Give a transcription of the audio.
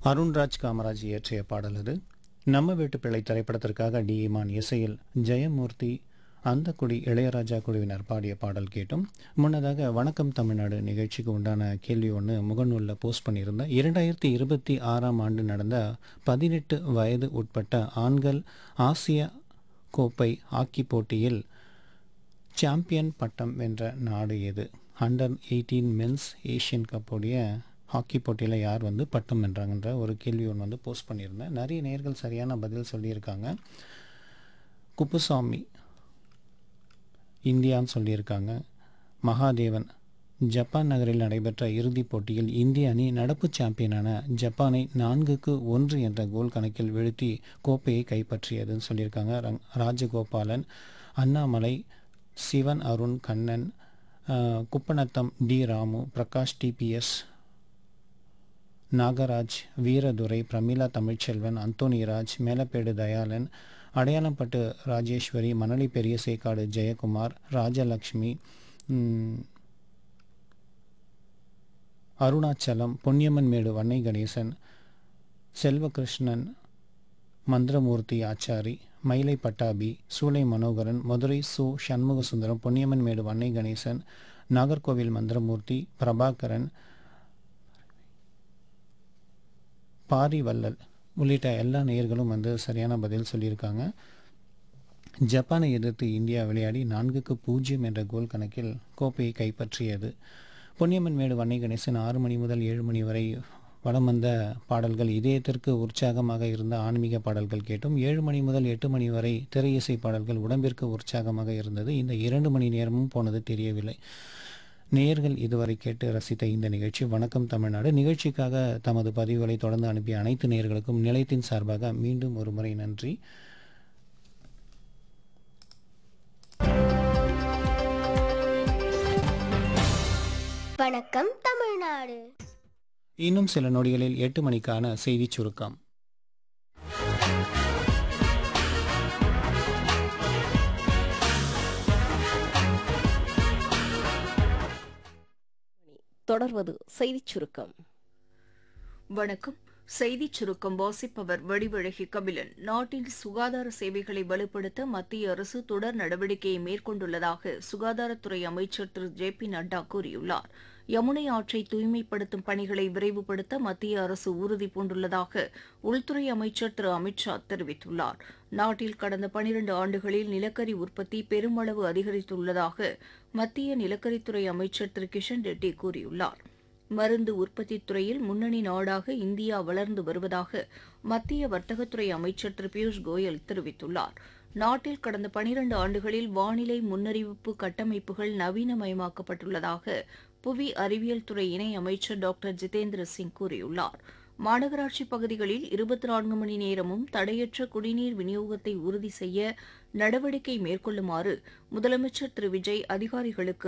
அருண்ராஜ் காமராஜ் இயற்றிய பாடல் அது நம்ம வீட்டு பிள்ளை திரைப்படத்திற்காக டி இமான் இசையில் ஜெயமூர்த்தி அந்த குடி இளையராஜா குழுவினர் பாடிய பாடல் கேட்டும் முன்னதாக வணக்கம் தமிழ்நாடு நிகழ்ச்சிக்கு உண்டான கேள்வி ஒன்று முகநூலில் போஸ்ட் பண்ணியிருந்தேன் இரண்டாயிரத்தி இருபத்தி ஆறாம் ஆண்டு நடந்த பதினெட்டு வயது உட்பட்ட ஆண்கள் ஆசிய கோப்பை ஹாக்கி போட்டியில் சாம்பியன் பட்டம் வென்ற நாடு எது அண்டர் எயிட்டீன் மென்ஸ் ஏஷியன் கப்போடைய ஹாக்கி போட்டியில் யார் வந்து பட்டம் வென்றாங்கன்ற ஒரு கேள்வி ஒன்று வந்து போஸ்ட் பண்ணியிருந்தேன் நிறைய நேர்கள் சரியான பதில் சொல்லியிருக்காங்க குப்புசாமி இந்தியான்னு சொல்லியிருக்காங்க மகாதேவன் ஜப்பான் நகரில் நடைபெற்ற இறுதிப் போட்டியில் இந்திய அணி நடப்பு சாம்பியனான ஜப்பானை நான்குக்கு ஒன்று என்ற கோல் கணக்கில் வீழ்த்தி கோப்பையை கைப்பற்றியதுன்னு சொல்லியிருக்காங்க ரங் ராஜகோபாலன் அண்ணாமலை சிவன் அருண் கண்ணன் அஹ், குப்பநத்தம் டி ராமு பிரகாஷ் டிபிஎஸ் நாகராஜ் வீரதுரை பிரமிளா தமிழ்ச்செல்வன் அந்தோணிராஜ் மேலப்பேடு தயாளன் அடையாளம்பட்டு ராஜேஸ்வரி மணலி பெரிய சேக்காடு ஜெயக்குமார் ராஜலக்ஷ்மி ம், அருணாச்சலம் பொன்னியம்மன் மேடு வன்னை கணேசன் செல்வகிருஷ்ணன் மந்திரமூர்த்தி ஆச்சாரி மயிலை பட்டாபி சூளை மனோகரன் மதுரை சு சண்முகசுந்தரம் பொன்னியம்மன் மேடு வன்னை கணேசன் நாகர்கோவில் மந்திரமூர்த்தி பிரபாகரன் பாரிவள்ளல் உள்ளிட்ட எல்லா நேயர்களும் வந்து சரியான பதில் சொல்லியிருக்காங்க ஜப்பானை எதிர்த்து இந்தியா விளையாடி நான்குக்கு பூஜ்ஜியம் என்ற கோல் கணக்கில் கோப்பையை கைப்பற்றியது பொன்னியம்மன் மேடு வன்னை கணேசன் ஆறு மணி முதல் ஏழு மணி வரை வலம் வந்த பாடல்கள் இதயத்திற்கு உற்சாகமாக இருந்த ஆன்மீக பாடல்கள் கேட்டும் ஏழு மணி முதல் எட்டு மணி வரை திரை இசை பாடல்கள் உடம்பிற்கு உற்சாகமாக இருந்தது இந்த இரண்டு மணி நேரமும் போனது தெரியவில்லை நேயர்கள் இதுவரை கேட்டு ரசித்த இந்த நிகழ்ச்சி வணக்கம் தமிழ்நாடு நிகழ்ச்சிக்காக தமது பதிவுகளை தொடர்ந்து அனுப்பிய அனைத்து நேயர்களுக்கும் நிலையத்தின் சார்பாக மீண்டும் ஒரு முறை நன்றி வணக்கம் தமிழ்நாடு இன்னும் சில நொடிகளில் எட்டு மணிக்கான செய்திச் சுருக்கம் தொடர்வது செய்திச் சுருக்கம் வணக்கம் செய்திச் சுருக்கம் வாசிப்பவர் வடிவழகி கபிலன் நாட்டில் சுகாதார சேவைகளை வலுப்படுத்த மத்திய அரசு தொடர் நடவடிக்கையை மேற்கொண்டுள்ளதாக சுகாதாரத்துறை அமைச்சர் திரு ஜே பி நட்டா கூறியுள்ளார் யமுனை ஆற்றை தூய்மைப்படுத்தும் பணிகளை விரைவுபடுத்த மத்திய அரசு உறுதி பூண்டுள்ளதாக உள்துறை அமைச்சர் திரு அமித்ஷா தெரிவித்துள்ளார் நாட்டில் கடந்த பனிரண்டு ஆண்டுகளில் நிலக்கரி உற்பத்தி பெருமளவு அதிகரித்துள்ளதாக மத்திய நிலக்கரித்துறை அமைச்சர் திரு கிஷன் ரெட்டி கூறியுள்ளார் மருந்து உற்பத்தித் துறையில் முன்னணி நாடாக இந்தியா வளர்ந்து வருவதாக மத்திய வர்த்தகத்துறை அமைச்சர் திரு பியூஷ் கோயல் தெரிவித்துள்ளார் நாட்டில் கடந்த பனிரண்டு ஆண்டுகளில் வானிலை முன்னறிவிப்பு கட்டமைப்புகள் நவீனமயமாக்கப்பட்டுள்ளதாக புவி அறிவியல் துறை இணை அமைச்சர் டாக்டர் ஜிதேந்திர சிங் கூறியுள்ளார் மாநகராட்சி பகுதிகளில் இருபத்தி நான்கு மணி நேரமும் தடையற்ற குடிநீர் விநியோகத்தை உறுதி செய்ய நடவடிக்கை மேற்கொள்ளுமாறு முதலமைச்சர் திரு விஜய் அதிகாரிகளுக்கு